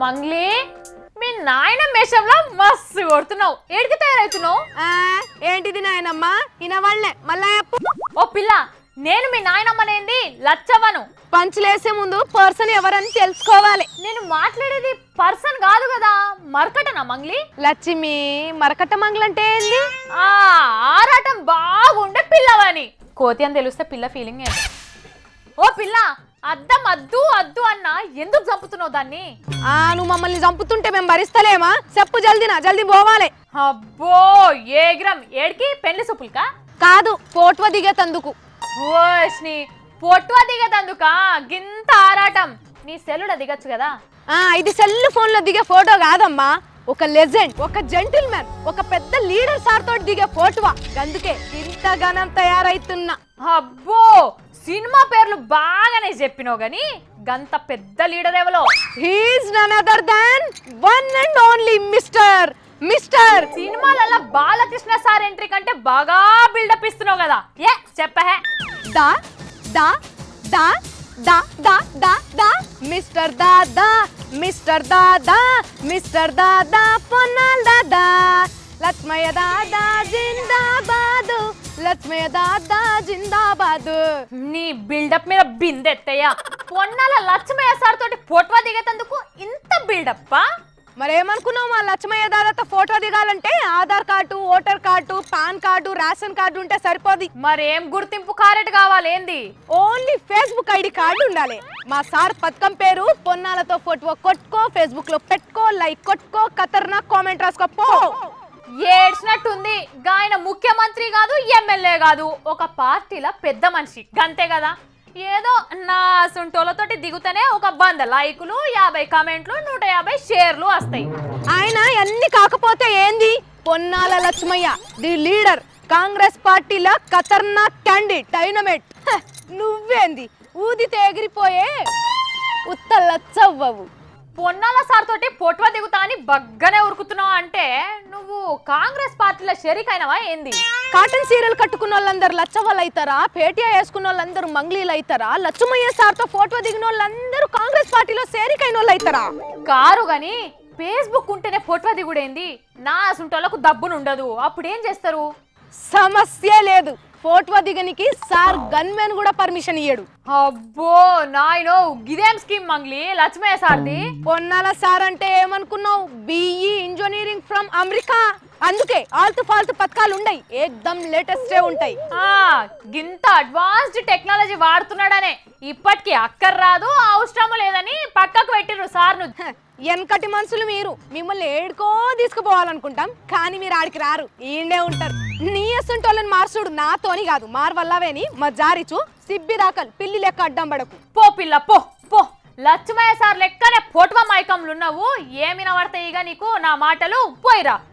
మంగ్లీ మీ నాయన మేషంలో మస్తు కొడుతున్నావు ఏడికి తయారవుతున్నావు ఆ, ఏంటిది నాయనమ్మా ఇనవాళ్లే మళ్ళా చెప్పు ఓ పిల్ల నేను మీ నాయనమ్మనేంది లచ్చవ్వను పంచులేసే ముందు పర్సన్ ఎవరని తెలుసుకోవాలి నేను మాట్లాడేది పర్సన్ కాదు కదా మరకటనా మంగ్లీ లక్ష్మి మరకట్ట మంగళంటే ఏంది ఆ ఆరాటం బాగుండే పిల్లవని కోతి అని తెలిస్తే పిల్ల ఫీలింగ్ ఏంటి ఓ పిల్ల అద్దం అద్దు అద్దు అన్న ఎందుకు చంపుతున్నావు దాన్ని ఆ నువ్వు మమ్మల్ని చంపుతుంటే మేము భరిస్తలేమా చెప్పు జల్దినా జల్దీ పోవాలి అబ్బో ఏగ్రం ఏడికి పెళ్లి సూపులకా కాదు ఫోటో దిగేతందుకు ఓష్ని పొట్టువ దిగదందుక గింత ఆరాటం నీ సెల్లుడ దిగచ్చు కదా ఆ ఇది సెల్ ఫోన్ లో దిగే ఫోటో కాదమ్మా ఒక లెజెండ్ ఒక జెంటిల్ మ్యాన్ ఒక పెద్ద లీడర్ సార్ తోటి దిగే ఫోటోవా అందుకే ఇంత ఘనం తయారైతున్నా అబ్బో సినిమా పేర్లు బాగానే చెప్పినావు గాని గంత పెద్ద లీడర్ ఎవలో he's none other than one and only mister mister సినిమాలలో బాలకృష్ణ సార్ ఎంట్రీ కంటే బాగా బిల్డప్ ఇస్తున్నావు కదా ఏ చెప్పహే దా దా దా దా దా దా దా mister Dada mister Dada mister Dada Ponnala Dada Lakshmaiah Dada జిందాబాదు లక్ష్మయ్య దాదా జిందాబాదు నీ బిల్డప్ మీద బిందెత్తయ్యా పొన్నాల లక్ష్మయ్య సార్ తోటి ఫోటో దిగేటందుకు ఇంత బిల్డప్పా మరేమనుకున్నావు మా లక్ష్మయ్య దాదాతో ఫోటో దిగాలంటే Aadhaar card voter card pan card ration card ఉంటే సరిపోది మరేం గుర్తింపు కారెట్ కావాలేంది ఓన్లీ ఫేస్బుక్ ఐడి కార్డు ఉండాలి మా సార్ పథకం పేరు పొన్నాలతో ఫోటో కొట్టుకో ఫేస్బుక్ లో పెట్టుకో లైక్ కొట్టుకో ఖతర్నా కామెంట్ రాసుకో పో ఏడ్చినట్టుంది గాయన ముఖ్యమంత్రి కాదు ఎమ్మెల్యే కాదు ఒక పార్టీల పెద్ద మనిషి గంతే కదా ఏదో నా సుంటోలతోటి దిగుతూనే ఒక వంద లైకులు యాభై కామెంట్లు నూట యాభై షేర్లు వస్తాయి ఆయన అన్ని కాకపోతే ఏంది పొన్నాల లక్ష్మయ్య ది లీడర్ కాంగ్రెస్ పార్టీలో ఖతర్నాక్ క్యాండిడేట్ డైనమేట్ హ, నువ్వేంది ఊదితే ఎగిరిపోయే ఉత్త లచ్చవ్వవు పొన్నాల సార్ తోటి పొట్వ దిగుతా అని బగ్గనే ఉరుకుతున్నావు అంటే నువ్వు కాంగ్రెస్ పార్టీలో షరీకైనవా ఏంది కాటన్ సీరియల్ కట్టుకున్న వాళ్ళందరూ లచ్చవ్వలు అవుతారా పేటియా వేసుకున్న వాళ్ళందరూ మంగ్లీలు అవుతారా లచ్చమయ్య సార్తో ఫోటో దిగిన వాళ్ళందరూ కాంగ్రెస్ పార్టీలో చేరికైన వాళ్ళు అవుతారా కారు గాని ఫేస్బుక్ ఉంటేనే ఫోటో దిగుడేంది నా సుంటోళ్ళకు దబ్బునుండదు అప్పుడు ఏం చేస్తారు సమస్య లేదు ఫోటో దిగనికి సార్ గన్మెన్ కూడా పర్మిషన్ ఇయ్యడు అబ్బో నాయనో గిదేం స్కీమ్ మంగ్లీ లక్ష్మయ్య సార్ది పొన్నాల సార్ అంటే ఏమనుకున్నావు బిఈ ఇంజనీరింగ్ ఫ్రమ్ అమెరికా అందుకే ఆల్తు ఫాల్తు పథకాలు ఉండయి ఏకదం లేటెస్టే ఉంటాయి ఆ గింత అడ్వాన్స్డ్ టెక్నాలజీ వాడుతున్నాడనే ఇప్పటికి అక్కర్ రాదు అవసరం లేదని పక్కకు పెట్టిర్రు సార్ను హ, వెనకటి మనుషులు మీరు మిమ్మల్ని ఏడుకో తీసుకుపోవాలనుకుంటాం కానీ మీరు ఆడికి రారు ఈయనే ఉంటారు నీ అసంటోళ్ళని మార్చుడు నాతోని కాదు మార్వల్లవేని మా జారిచు సిబ్బి దాకల్ పిల్లి లెక్క అడ్డం పడకు పో పిల్ల పో పో లక్ష్మయ్య సార్ లెక్కనే ఫోటో మైకంలు ఉన్నావు ఏమిన పడతాయి ఇక నీకు నా మాటలు పోయిరా